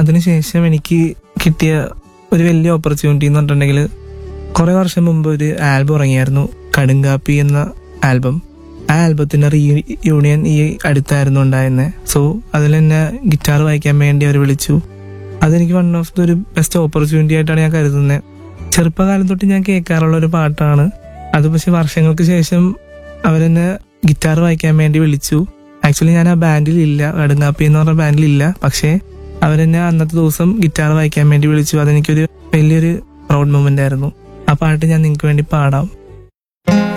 അതിനുശേഷം എനിക്ക് കിട്ടിയ ഒരു വലിയ ഓപ്പർച്യൂണിറ്റി എന്ന് പറഞ്ഞിട്ടുണ്ടെങ്കിൽ കുറെ വർഷം മുമ്പ് ഒരു ആൽബം ഇറങ്ങിയായിരുന്നു കടുങ്കാപ്പി എന്ന ആൽബം ആ ആൽബത്തിന്റെ റീ യൂണിയൻ ഈ അടുത്തായിരുന്നു ഉണ്ടായിരുന്നത് സോ അതിൽ എന്നെ ഗിറ്റാർ വായിക്കാൻ വേണ്ടി അവർ വിളിച്ചു അതെനിക്ക് വൺ ഓഫ് ദ ഒരു ബെസ്റ്റ് ഓപ്പർച്യൂണിറ്റി ആയിട്ടാണ് ഞാൻ കരുതുന്നത് ചെറുപ്പകാലം തൊട്ട് ഞാൻ കേൾക്കാറുള്ള ഒരു പാട്ടാണ് അത് പക്ഷെ വർഷങ്ങൾക്ക് ശേഷം അവരെന്നെ ഗിറ്റാർ വായിക്കാൻ വേണ്ടി വിളിച്ചു ആക്ച്വലി ഞാൻ ആ ബാൻഡിൽ ഇല്ല കടുങ്ങാപ്പി എന്ന് പറഞ്ഞ ബാൻഡിൽ ഇല്ല പക്ഷേ അവരെന്നെ അന്നത്തെ ദിവസം ഗിറ്റാർ വായിക്കാൻ വേണ്ടി വിളിച്ചു അതെനിക്കൊരു വലിയൊരു പ്രൗഡ് മൊമെന്റ് ആയിരുന്നു ആ പാട്ട് ഞാൻ നിങ്ങൾക്ക് വേണ്ടി പാടാം